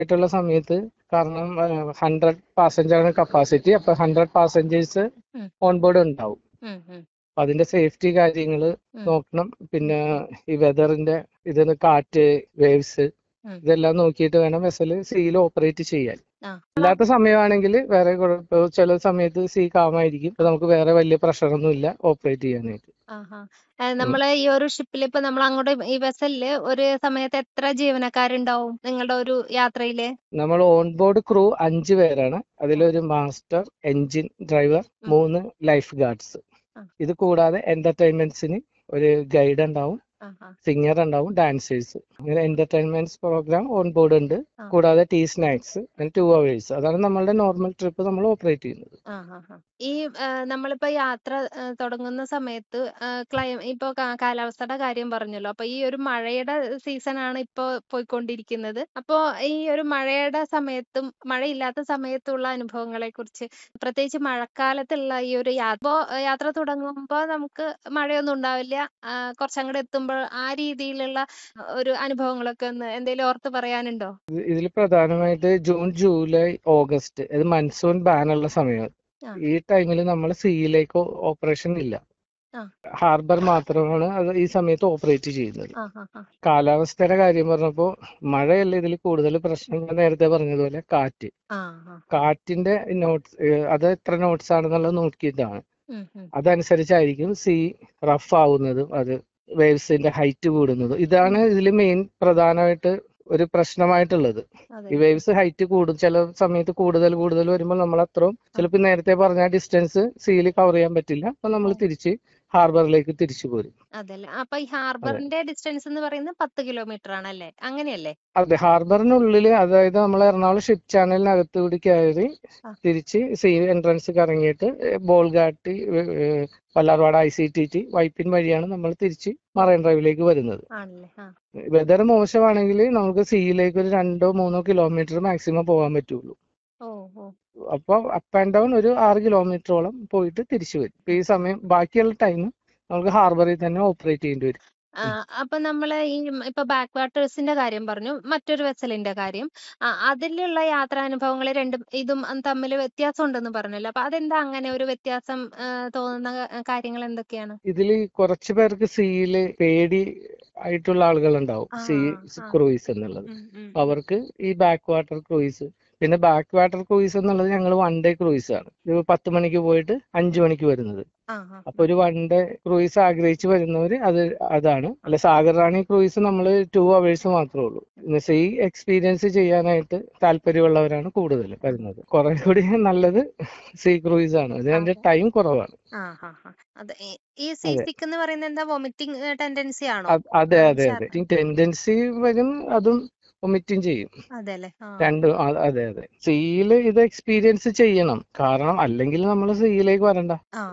ആയിട്ടുള്ള സമയത്ത് കാരണം ഹൺഡ്രഡ് പാസഞ്ചറാണ് കപ്പാസിറ്റി അപ്പൊ ഹൺഡ്രഡ് പാസഞ്ചേഴ്സ് ഉം. ഓൺ ബോർഡ് ഉണ്ടാവും ഉം, ഉം, അപ്പൊ അതിന്റെ സേഫ്റ്റി കാര്യങ്ങൾ ഉം. നോക്കണം പിന്നെ ഈ വെതറിന്റെ ഇതിന് കാറ്റ് വേവ്സ് ഉം. ഇതെല്ലാം നോക്കിയിട്ട് വേണം വെസൽ സീയിൽ ഓപ്പറേറ്റ് ചെയ്യാൻ ആ. അല്ലാത്ത സമയമാണെങ്കിൽ വേറെ കുഴപ്പം ചില സമയത്ത് സീ കാമായിരിക്കും അപ്പൊ നമുക്ക് വേറെ വലിയ പ്രഷറൊന്നും ഇല്ല ഓപ്പറേറ്റ് ചെയ്യാനായിട്ട് ആഹാ. ഏ, നമ്മള് ഈ ഒരു ഷിപ്പിൽ ഇപ്പൊ നമ്മൾ അങ്ങോട്ട് ഈ വെസലില് ഒരു സമയത്ത് എത്ര ജീവനക്കാരുണ്ടാവും നിങ്ങളുടെ ഒരു യാത്രയില് നമ്മൾ ഓൺ ബോർഡ് ക്രൂ അഞ്ച് പേരാണ് അതിലൊരു മാസ്റ്റർ എഞ്ചിൻ ഡ്രൈവർ ഉം. മൂന്ന് ലൈഫ് ഗാർഡ്സ് ആ. ഇത് കൂടാതെ എന്റർടൈൻമെന്റ്സിന് ഒരു ഗൈഡ് ഉണ്ടാവും ആഹാ. സിംഗർ ഉണ്ടാവും ഡാൻസേഴ്സ് അങ്ങനെ എന്റർടൈൻമെന്റ്സ് പ്രോഗ്രാം ഓൺ ബോർഡ് ഉണ്ട് ആ. കൂടാതെ ടീ സ്നാക്സ് ടു അവേഴ്സ് അതാണ് നമ്മളുടെ നോർമൽ ട്രിപ്പ് നമ്മൾ ഓപ്പറേറ്റ് ചെയ്യുന്നത് ആഹാ. ഈ ആ, നമ്മളിപ്പോ യാത്ര ആ, തുടങ്ങുന്ന സമയത്ത് ക്ലൈ ഇപ്പൊ കാ- കാലാവസ്ഥയുടെ കാര്യം പറഞ്ഞല്ലോ അപ്പൊ ഈ ഒരു മഴയുടെ സീസൺ ആണ് ഇപ്പൊ പോയിക്കൊണ്ടിരിക്കുന്നത് അപ്പൊ ഈ ഒരു മഴയുടെ സമയത്തും മഴയില്ലാത്ത സമയത്തുള്ള അനുഭവങ്ങളെ കുറിച്ച് പ്രത്യേകിച്ച് മഴക്കാലത്തുള്ള ഈ ഒരു യാത്ര ഇപ്പോ യാത്ര തുടങ്ങുമ്പോ നമുക്ക് മഴയൊന്നും ഉണ്ടാവില്ല ആ, കുറച്ചങ്ങോട്ട് എത്തുമ്പോൾ ആ രീതിയിലുള്ള ഒരു അനുഭവങ്ങളൊക്കെ ഒന്ന് എന്തെങ്കിലും ഓർത്ത് പറയാനുണ്ടോ ഇതിൽ പ്രധാനമായിട്ട് ജൂൺ ജൂലൈ ഓഗസ്റ്റ് ഇത് മൺസൂൺ ബാനുള്ള സമയമാണ് ആ. ഈ ടൈമിൽ നമ്മൾ സീയിലേക്ക് ഓപ്പറേഷൻ ഇല്ല ആ. ഹാർബർ മാത്രമാണ് അത് ഈ സമയത്ത് ഓപ്പറേറ്റ് ചെയ്യുന്നത് ആ ആ ആ കാലാവസ്ഥയുടെ കാര്യം പറഞ്ഞപ്പോ മഴയല്ല ഇതിൽ കൂടുതൽ പ്രശ്നം ഞാൻ നേരത്തെ പറഞ്ഞതുപോലെ കാറ്റ് ആ ആ കാറ്റിന്റെ നോട്ട്സ് അത് എത്ര നോട്ട്സ് ആണെന്നുള്ളത് നോക്കിയിട്ടാണ് ഉം ഉം അതനുസരിച്ചായിരിക്കും സീ റഫ് ആവുന്നതും അത് വേവ്സിന്റെ ഹൈറ്റ് കൂടുന്നതും ഇതാണ് ഇതിൽ മെയിൻ പ്രധാനമായിട്ട് ഒരു പ്രശ്നമായിട്ടുള്ളത് അതെ ഈ വേവ്സ് ഹൈറ്റ് കൂടും ചില സമയത്ത് കൂടുതൽ കൂടുതൽ വരുമ്പോൾ നമ്മൾ അത്രയും ചിലപ്പോൾ നേരത്തെ പറഞ്ഞ ഡിസ്റ്റൻസ് സീയിൽ കവർ ചെയ്യാൻ പറ്റില്ല അപ്പൊ നമ്മൾ തിരിച്ച് ഹാർബറിലേക്ക് തിരിച്ചു പോരും അതല്ലേ അപ്പൊ ഈ ഹാർബറിന്റെ ഡിസ്റ്റൻസ് എന്ന് പറയുന്നത് പത്ത് കിലോമീറ്റർ ആണല്ലേ അങ്ങനെയല്ലേ അതെ ഹാർബറിനുള്ളിൽ അതായത് നമ്മൾ എറണാകുളം ഷിപ്പ് ചാനലിനകത്ത് കൂടി കയറി ആ. തിരിച്ച് സീ എൻട്രൻസ് കറങ്ങിയിട്ട് Bolgatty Vallarpadam I C T T Vypin വഴിയാണ് നമ്മൾ തിരിച്ച് മറൈൻ ഡ്രൈവിലേക്ക് വരുന്നത് ആണല്ലേ ആ വെതർ മോശമാണെങ്കിൽ നമുക്ക് സീയിലേക്ക് ഒരു രണ്ടോ മൂന്നോ കിലോമീറ്റർ മാക്സിമം പോകാൻ പറ്റുള്ളൂ ഓ ഓ അപ്പോൾ അപ്പ് ആൻഡ് ഡൗൺ ഒരു ആറ് കിലോമീറ്ററോളം പോയിട്ട് തിരിച്ചു വരും ഇപ്പൊ ഈ സമയം ബാക്കിയുള്ള ടൈം നമുക്ക് ഹാർബറിൽ തന്നെ ഓപ്പറേറ്റ് ചെയ്യേണ്ടി വരും ആ, അപ്പൊ നമ്മള് ഈ ഇപ്പൊ ബാക്ക് വാട്ടേഴ്സിന്റെ കാര്യം പറഞ്ഞു മറ്റൊരു വെസലിന്റെ കാര്യം ആ, അതിലുള്ള യാത്രാനുഭവങ്ങൾ രണ്ടും ഇതും തമ്മിൽ വ്യത്യാസം ഉണ്ടെന്ന് പറഞ്ഞല്ലോ അപ്പൊ അതെന്താ അങ്ങനെ ഒരു വ്യത്യാസം ആ, തോന്നുന്ന ക- കാര്യങ്ങൾ എന്തൊക്കെയാണ് ഇതിൽ കുറച്ച് പേർക്ക് സീയില് പേടി ആയിട്ടുള്ള ആളുകളുണ്ടാവും ആ, സീ ആ. ക്രൂയിസ് എന്നുള്ളത് ഉം, ഉം, അവർക്ക് ഈ ബാക്ക് വാട്ടർ ക്രൂയിസ് പിന്നെ ബാക്ക് വാട്ടർ ക്രൂയിസ് എന്നുള്ളത് ഞങ്ങൾ വൺ ഡേ ക്രൂയിസ് ആണ് ഇത് പത്ത് മണിക്ക് പോയിട്ട് അഞ്ചു മണിക്ക് വരുന്നത് ആ, ആ, അപ്പൊ ഒരു വൺ ഡേ ക്രൂയിസ് ആഗ്രഹിച്ച് വരുന്നവര് അത് അതാണ് അല്ല സാഗർ റാണി ക്രൂയിസ് നമ്മൾ ടു അവേഴ്സ് മാത്രമേ ഉള്ളൂ സീ എക്സ്പീരിയൻസ് ചെയ്യാനായിട്ട് താല്പര്യമുള്ളവരാണ് കൂടുതൽ വരുന്നത് കുറെ കൂടി നല്ലത് സീ ക്രൂയിസ് ആണ് അതിന്റെ ടൈം കുറവാണ് ആ, ആ, ആ. അത് ഈ- ഈ സീ സിക്ക് എന്ന് പറയുന്നത് എന്താ വൊമിറ്റിംഗ് ടെൻഡൻസി ആണോ അത് അതെ ആ, അതെ ഛർദി. അതെ ടെൻഡൻസി വരും അതും വൊമിറ്റിംഗ് ചെയ്യും അതെല്ലേ ആ രണ്ടും ആ, അതെ അതെ സീയില് ഇത് എക്സ്പീരിയൻസ് ചെയ്യണം കാരണം അല്ലെങ്കിൽ നമ്മൾ സീയിലേക്ക് വരണ്ട ആ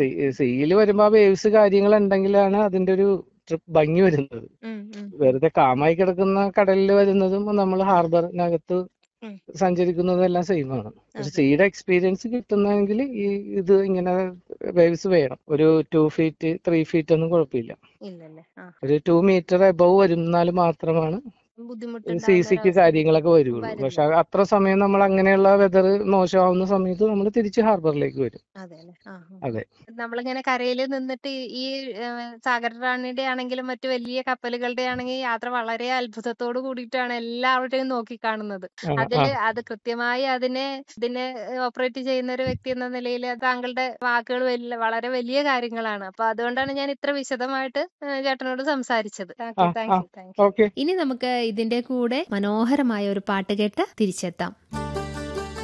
സീയിൽ വരുമ്പോ ആ വേവ്സ് കാര്യങ്ങൾ ഉണ്ടെങ്കിലാണ് അതിന്റെ ഒരു ട്രിപ്പ് ഭംഗി വരുന്നത് ഉം, ഉം. വെറുതെ കാമായി കിടക്കുന്ന കടലിൽ വരുന്നതും നമ്മൾ ഹാർബറിനകത്ത് ഉം. സഞ്ചരിക്കുന്നതും എല്ലാം സെയിം ആണ് പക്ഷെ അതെ. സീയുടെ എക്സ്പീരിയൻസ് കിട്ടുന്നെങ്കിൽ ഈ ഇത് ഇങ്ങനെ വേവ്സ് വേണം ഒരു ടു ഫീറ്റ് ത്രീ ഫീറ്റ് ഒന്നും കുഴപ്പമില്ല ഇല്ലല്ലേ ആ ഒരു ടു മീറ്റർ എബവ് വരുന്നാൽ മാത്രമാണ് സി ബുദ്ധിമുട്ടുണ്ടാകുന്ന സിക്ക് ഒരവസ്ഥ. കാര്യങ്ങളൊക്കെ വരുള്ളൂ വരുന്നത്. പക്ഷെ അത്ര സമയം നമ്മൾ അങ്ങനെയുള്ള വെതർ മോശമാവുന്ന സമയത്ത് നമ്മൾ തിരിച്ച് ഹാർബറിലേക്ക് വരും അതെല്ലേ ആ ആ. അതെ നമ്മളിങ്ങനെ കരയിൽ നിന്നിട്ട് ഈ ഏഹ്, സാഗർ റാണിയുടെ ആണെങ്കിലും മറ്റു വലിയ കപ്പലുകളുടെ ആണെങ്കിൽ യാത്ര വളരെ അത്ഭുതത്തോട് കൂടിയിട്ടാണ് എല്ലാവരുടെയും നോക്കിക്കാണുന്നത് ആ, ആ. അതില് അത് കൃത്യമായി അതിനെ ഇതിനെ ഓപ്പറേറ്റ് ചെയ്യുന്ന ഒരു വ്യക്തി എന്ന നിലയിൽ താങ്കളുടെ വാക്കുകൾ വലിയ വളരെ വലിയ കാര്യങ്ങളാണ് അപ്പൊ അതുകൊണ്ടാണ് ഞാൻ ഇത്ര വിശദമായിട്ട് ഏഹ്, ചേട്ടനോട് സംസാരിച്ചത് താങ്ക് ആ, യു താങ്ക് ആ. യു താങ്ക് യു ഓക്കെ ഇനി നമുക്ക് ഇതിന്റെ കൂടെ മനോഹരമായ ഒരു പാട്ട് കേട്ട് തിരിച്ചെത്താം